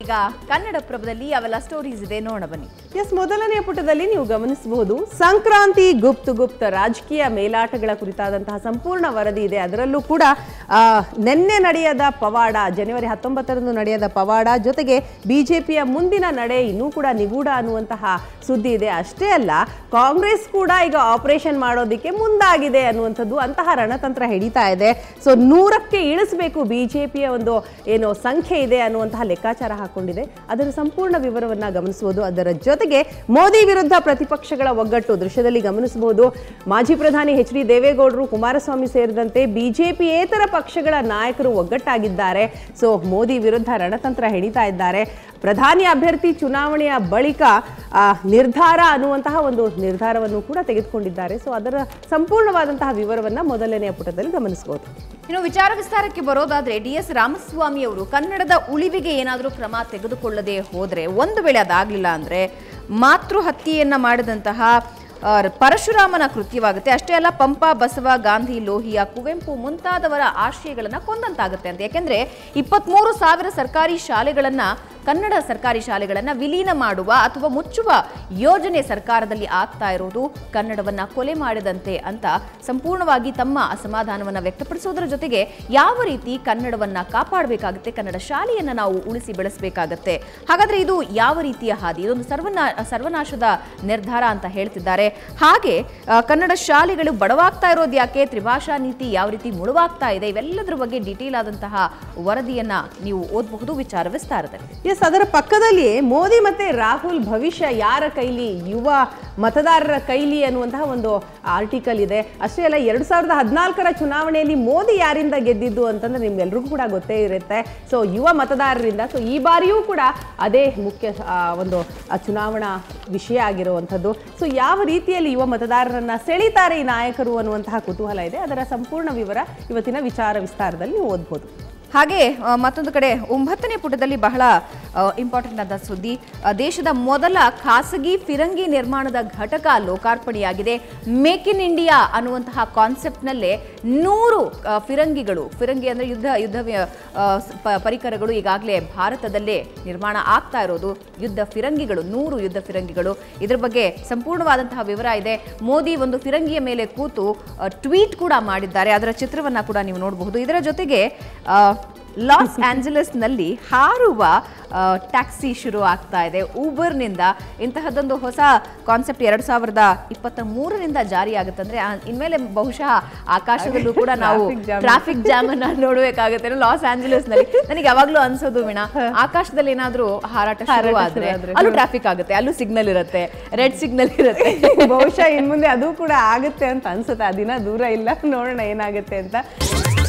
ಈಗ ಕನ್ನಡ ಪ್ರಭದಲ್ಲಿ ಅವೆಲ್ಲ ಸ್ಟೋರೀಸ್ ಇದೆ ನೋಡ ಬನ್ನಿ ಎಸ್ ಮೊದಲನೆಯ ಪುಟದಲ್ಲಿ ನೀವು ಗಮನಿಸಬಹುದು ಸಂಕ್ರಾಂತಿ ಗುಪ್ತ ಗುಪ್ತ ರಾಜಕೀಯ ಮೇಲಾಟಗಳ ಕುರಿತಾದಂತಹ ಸಂಪೂರ್ಣ ವರದಿ ಇದೆ ಅದರಲ್ಲೂ ಕೂಡ ಆ, ನಿನ್ನೆ ನಡೆಯದ ಪವಾಡ ಜನವರಿ ಹತ್ತೊಂಬತ್ತರಂದು ನಡೆಯದ ಪವಾಡ ಜೊತೆಗೆ ಬಿಜೆಪಿಯ ಮುಂದಿನ ನಡೆ ಇನ್ನೂ ಕೂಡ ನಿಗೂಢ ಅನ್ನುವಂತಹ ಸುದ್ದಿ ಇದೆ ಅಷ್ಟೇ ಅಲ್ಲ ಕಾಂಗ್ರೆಸ್ ಕೂಡ ಈಗ ಆಪರೇಷನ್ ಮಾಡೋದಕ್ಕೆ ಮುಂದಾಗಿದೆ ಅನ್ನುವಂಥದ್ದು ಅಂತಹ ರಣತಂತ್ರ ಹಿಡಿತಾ ಇದೆ ಸೊ ನೂರಕ್ಕೆ ಇಳಿಸಬೇಕು ಬಿಜೆಪಿಯ ಒಂದು ಏನು ಸಂಖ್ಯೆ ಇದೆ ಅನ್ನುವಂತಹ ಲೆಕ್ಕಾಚಾರ ಹಾಕೊಂಡಿದೆ ಅದರ ಸಂಪೂರ್ಣ ವಿವರವನ್ನ ಗಮನಿಸಬಹುದು ಅದರ ಜೊತೆಗೆ ಮೋದಿ ವಿರುದ್ಧ ಪ್ರತಿಪಕ್ಷಗಳ ಒಗ್ಗಟ್ಟು ದೃಶ್ಯದಲ್ಲಿ ಗಮನಿಸಬಹುದು ಮಾಜಿ ಪ್ರಧಾನಿ ಎಚ್ ಡಿ ದೇವೇಗೌಡರು ಕುಮಾರಸ್ವಾಮಿ ಸೇರಿದಂತೆ ಬಿಜೆಪಿಯೇತರ ಪಕ್ಷಗಳ ನಾಯಕರು ಒಗ್ಗಟ್ಟಾಗಿದ್ದಾರೆ ಸೊ ಮೋದಿ ವಿರುದ್ಧ ರಣತಂತ್ರ ಹೆಣಿತಾ ಇದ್ದಾರೆ ಪ್ರಧಾನಿ ಅಭ್ಯರ್ಥಿ ಚುನಾವಣೆಯ ಬಳಿಕ ಆ, ನಿರ್ಧಾರ ಅನ್ನುವಂತಹ ಒಂದು ನಿರ್ಧಾರವನ್ನು ಕೂಡ ತೆಗೆದುಕೊಂಡಿದ್ದಾರೆ ಸೊ ಅದರ ಸಂಪೂರ್ಣವಾದಂತಹ ವಿವರವನ್ನ ಮೊದಲನೆಯ ಪುಟದಲ್ಲಿ ಗಮನಿಸಬಹುದು ಇನ್ನು ವಿಚಾರ ವಿಸ್ತಾರಕ್ಕೆ ಬರೋದಾದ್ರೆ ಡಿ ಎಸ್ ರಾಮಸ್ವಾಮಿ ಅವರು ಕನ್ನಡದ ಉಳಿವಿಗೆ ಏನಾದರೂ ಕ್ರಮ ತೆಗೆದುಕೊಳ್ಳದೆ ಹೋದ್ರೆ ಒಂದು ವೇಳೆ ಅದಾಗ್ಲಿಲ್ಲ ಅಂದ್ರೆ ಮಾತೃ ಹತ್ಯೆಯನ್ನ ಮಾಡಿದಂತಹ ಆ, ಪರಶುರಾಮನ ಕೃತ್ಯವಾಗುತ್ತೆ ಅಷ್ಟೇ ಅಲ್ಲ ಪಂಪ ಬಸವ ಗಾಂಧಿ ಲೋಹಿಯ ಕುವೆಂಪು ಮುಂತಾದವರ ಆಶಯಗಳನ್ನ ಕೊಂದಂತಾಗುತ್ತೆ ಅಂತ ಯಾಕೆಂದ್ರೆ ಇಪ್ಪತ್ಮೂರು ಸಾವಿರ ಸರ್ಕಾರಿ ಶಾಲೆಗಳನ್ನ ಕನ್ನಡ ಸರ್ಕಾರಿ ಶಾಲೆಗಳನ್ನ ವಿಲೀನ ಮಾಡುವ ಅಥವಾ ಮುಚ್ಚುವ ಯೋಜನೆ ಸರ್ಕಾರದಲ್ಲಿ ಆಗ್ತಾ ಇರೋದು ಕನ್ನಡವನ್ನ ಕೊಲೆ ಮಾಡಿದಂತೆ ಅಂತ ಸಂಪೂರ್ಣವಾಗಿ ತಮ್ಮ ಅಸಮಾಧಾನವನ್ನ ವ್ಯಕ್ತಪಡಿಸೋದರ ಜೊತೆಗೆ ಯಾವ ರೀತಿ ಕನ್ನಡವನ್ನ ಕಾಪಾಡಬೇಕಾಗುತ್ತೆ ಕನ್ನಡ ಶಾಲೆಯನ್ನ ನಾವು ಉಳಿಸಿ ಬೆಳೆಸಬೇಕಾಗತ್ತೆ ಹಾಗಾದ್ರೆ ಇದು ಯಾವ ರೀತಿಯ ಹಾದಿ ಇದೊಂದು ಸರ್ವನಾ ಸರ್ವನಾಶದ ನಿರ್ಧಾರ ಅಂತ ಹೇಳ್ತಿದ್ದಾರೆ ಹಾಗೆ ಆ, ಕನ್ನಡ ಶಾಲೆಗಳು ಬಡವಾಗ್ತಾ ಇರೋದು ಯಾಕೆ ತ್ರಿಭಾಷಾ ನೀತಿ ಯಾವ ರೀತಿ ಮುಳುವಾಗ್ತಾ ಇದೆ ಇವೆಲ್ಲದರ ಬಗ್ಗೆ ಡೀಟೇಲ್ ಆದಂತಹ ವರದಿಯನ್ನ ನೀವು ಓದಬಹುದು ವಿಚಾರ ವಿಸ್ತಾರದಲ್ಲಿ ಎಸ್ ಅದರ ಪಕ್ಕದಲ್ಲಿಯೇ ಮೋದಿ ಮತ್ತೆ ರಾಹುಲ್ ಭವಿಷ್ಯ ಯಾರ ಕೈಲಿ ಯುವ ಮತದಾರರ ಕೈಲಿ ಅನ್ನುವಂತಹ ಒಂದು ಆರ್ಟಿಕಲ್ ಇದೆ ಅಷ್ಟೇ ಅಲ್ಲ ಎರಡು ಸಾವಿರದ ಹದಿನಾಲ್ಕರ ಚುನಾವಣೆಯಲ್ಲಿ ಮೋದಿ ಯಾರಿಂದ ಗೆದ್ದಿದ್ದು ಅಂತಂದ್ರೆ ನಿಮ್ಗೆಲ್ರಿಗೂ ಕೂಡ ಗೊತ್ತೇ ಇರುತ್ತೆ ಸೊ ಯುವ ಮತದಾರರಿಂದ ಸೊ ಈ ಬಾರಿಯೂ ಕೂಡ ಅದೇ ಮುಖ್ಯ ಆ, ಒಂದು ಆ, ಚುನಾವಣಾ ವಿಷಯ ಆಗಿರುವಂಥದ್ದು ಸೊ ಯಾವ ರೀತಿಯಲ್ಲಿ ಯುವ ಮತದಾರರನ್ನ ಸೆಳೀತಾರೆ ಈ ನಾಯಕರು ಅನ್ನುವಂತಹ ಕುತೂಹಲ ಇದೆ ಅದರ ಸಂಪೂರ್ಣ ವಿವರ ಇವತ್ತಿನ ವಿಚಾರ ವಿಸ್ತಾರದಲ್ಲಿ ನೀವು ಓದ್ಬೋದು ಹಾಗೆ ಆ, ಮತ್ತೊಂದು ಕಡೆ ಒಂಬತ್ತನೇ ಪುಟದಲ್ಲಿ ಬಹಳ ಇಂಪಾರ್ಟೆಂಟ್ ಆದ ಸುದ್ದಿ ಆ, ದೇಶದ ಮೊದಲ ಖಾಸಗಿ ಫಿರಂಗಿ ನಿರ್ಮಾಣದ ಘಟಕ ಲೋಕಾರ್ಪಣೆಯಾಗಿದೆ ಮೇಕ್ ಇನ್ ಇಂಡಿಯಾ ಅನ್ನುವಂತಹ ಕಾನ್ಸೆಪ್ಟ್ನಲ್ಲೇ ನೂರು ಆ, ಫಿರಂಗಿಗಳು ಫಿರಂಗಿ ಅಂದರೆ ಯುದ್ಧ ಯುದ್ಧ ವ್ಯ- ಆ, ಸ- ಪ- ಪರಿಕರಗಳು ಈಗಾಗಲೇ ಭಾರತದಲ್ಲೇ ನಿರ್ಮಾಣ ಆಗ್ತಾ ಇರೋದು ಯುದ್ಧ ಫಿರಂಗಿಗಳು ನೂರು ಯುದ್ಧ ಫಿರಂಗಿಗಳು ಇದ್ರ ಬಗ್ಗೆ ಸಂಪೂರ್ಣವಾದಂತಹ ವಿವರ ಇದೆ ಮೋದಿ ಒಂದು ಫಿರಂಗಿಯ ಮೇಲೆ ಕೂತು ಟ್ವೀಟ್ ಕೂಡ ಮಾಡಿದ್ದಾರೆ ಅದರ ಚಿತ್ರವನ್ನ ಕೂಡ ನೀವು ನೋಡಬಹುದು ಇದರ ಜೊತೆಗೆ ಆ, ಲಾಸ್ ಆಂಜಲಸ್ನಲ್ಲಿ ಹಾರುವ ಆ, ಟ್ಯಾಕ್ಸಿ ಶುರು ಆಗ್ತಾ ಇದೆ ಊಬರ್ನಿಂದ ಇಂತಹದ್ದೊಂದು ಹೊಸ ಕಾನ್ಸೆಪ್ಟ್ ಎರಡು ಸಾವಿರದ ಇಪ್ಪತ್ತ ಮೂರರಿಂದ ಜಾರಿಯಾಗುತ್ತೆ ಅಂದ್ರೆ ಆ, ಇನ್ಮೇಲೆ ಬಹುಶಃ ಆಕಾಶದಲ್ಲೂ ಕೂಡ ನಾವು Traffic jam. ಟ್ರಾಫಿಕ್ ಜಾಮ್ ಅನ್ನ ನೋಡ್ಬೇಕಾಗುತ್ತೆ ಲಾಸ್ ಆಂಜಲಸ್ ನಲ್ಲಿ ನನಗೆ ಯಾವಾಗ್ಲೂ ಅನ್ಸೋದು ವೀಣಾ ಆಕಾಶದಲ್ಲಿ ಏನಾದ್ರೂ ಹಾರಾಟ ಶುರು ಹಾರಾಟ ಆದ್ರೆ ಶುರು ಆದ್ರೆ. ಅಲ್ಲೂ ಟ್ರಾಫಿಕ್ ಆಗುತ್ತೆ ಅಲ್ಲೂ ಸಿಗ್ನಲ್ ಇರುತ್ತೆ ರೆಡ್ ಸಿಗ್ನಲ್ ಇರುತ್ತೆ ಬಹುಶಃ ಇನ್ ಮುಂದೆ ಅದು ಕೂಡ ಆಗುತ್ತೆ ಅಂತ ಅನ್ಸುತ್ತೆ ಆ ದಿನ ದೂರ ಇಲ್ಲ ನೋಡೋಣ ಏನಾಗುತ್ತೆ ಅಂತ